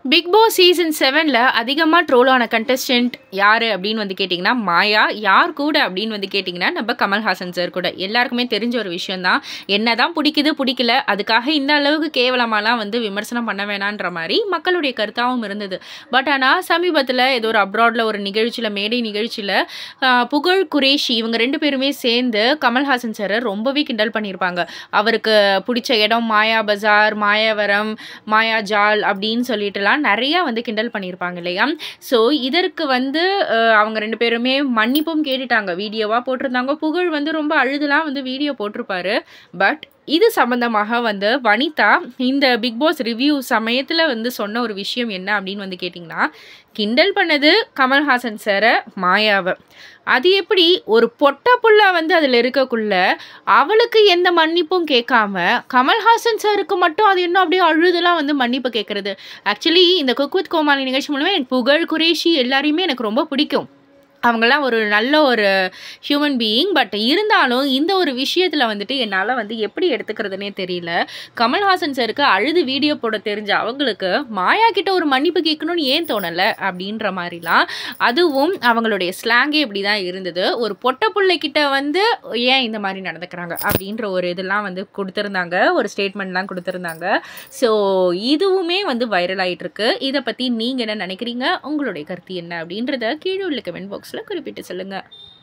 big Boss season செவனில் அதிகமாக troll ஆன கண்டஸ்டன்ட் யார் அப்படின்னு வந்து கேட்டிங்கன்னா மாயா யார் கூட அப்படின்னு வந்து கேட்டிங்கன்னா நம்ம கமல்ஹாசன் சார் கூட எல்லாருக்குமே தெரிஞ்ச ஒரு விஷயந்தான் என்ன தான் பிடிக்குது பிடிக்கல அதுக்காக இந்த அளவுக்கு கேவலமாலாம் வந்து விமர்சனம் பண்ண வேணான்ற மாதிரி மக்களுடைய கருத்தாகவும் இருந்தது பட் ஆனால் சமீபத்தில் ஏதோ ஒரு அப்ராடில் ஒரு நிகழ்ச்சியில் மேடை நிகழ்ச்சியில் புகழ் குரேஷி இவங்க ரெண்டு பேருமே சேர்ந்து கமல்ஹாசன் சாரை ரொம்பவே கிண்டல் பண்ணியிருப்பாங்க அவருக்கு பிடிச்ச இடம் மாயா பஜார் மாயாவரம் மாயாஜால் அப்படின்னு சொல்லிட்டுலாம் நிறையா வந்து கிண்டல் பண்ணியிருப்பாங்க இல்லையா ஸோ இதற்கு வந்து அஹ், அவங்க ரெண்டு பேருமே மன்னிப்பும் கேட்டுட்டாங்க வீடியோவாக போட்டிருந்தாங்க புகழ் வந்து ரொம்ப அழுதுலாம் வந்து வீடியோ போட்டிருப்பாரு பட் இது சம்மந்தமாக வந்து வனிதா இந்த பிக் பாஸ் ரிவ்யூ சமயத்தில் வந்து சொன்ன ஒரு விஷயம் என்ன அப்படின்னு வந்து கேட்டிங்கன்னா கிண்டல் பண்ணது கமல்ஹாசன் சாரை மாயாவை அது எப்படி ஒரு பொட்ட புள்ள வந்து அதில் இருக்கக்குள்ள அவளுக்கு எந்த மன்னிப்பும் கேட்காம கமல்ஹாசன் சாருக்கு மட்டும் அது இன்னும் அப்படியே அழுதுலாம் வந்து மன்னிப்பு கேட்குறது ஆக்சுவலி இந்த குக் வித் கோமாளி நிகழ்ச்சி மூலமாக எனக்கு புகழ் குரேஷி எல்லாரையுமே எனக்கு ரொம்ப பிடிக்கும் அவங்கெல்லாம் ஒரு நல்ல ஒரு ஹியூமன் பீயிங் பட் இருந்தாலும் இந்த ஒரு விஷயத்தில் வந்துட்டு என்னால் வந்து எப்படி எடுத்துக்கிறதுனே தெரியல கமல்ஹாசன் சாருக்கு அழுது வீடியோ போட தெரிஞ்ச அவங்களுக்கு மாயா கிட்ட ஒரு மன்னிப்பு கேட்கணும்னு ஏன் தோணலை அப்படின்ற மாதிரிலாம் அதுவும் அவங்களுடைய ஸ்லாங்கே இப்படி தான் இருந்தது ஒரு பொட்ட பிள்ளைகிட்ட வந்து ஏன் இந்த மாதிரி நடந்துக்கிறாங்க அப்படின்ற ஒரு இதெல்லாம் வந்து கொடுத்துருந்தாங்க ஒரு ஸ்டேட்மெண்ட்லாம் கொடுத்துருந்தாங்க ஸோ இதுவுமே வந்து வைரல் ஆயிட்டு இருக்கு இதை பற்றி நீங்கள் என்ன நினைக்கிறீங்க உங்களுடைய கருத்து என்ன அப்படின்றத கீழே உள்ள கமெண்ட் பாக்ஸில் குறிப்பிட்டு சொல்லுங்கள்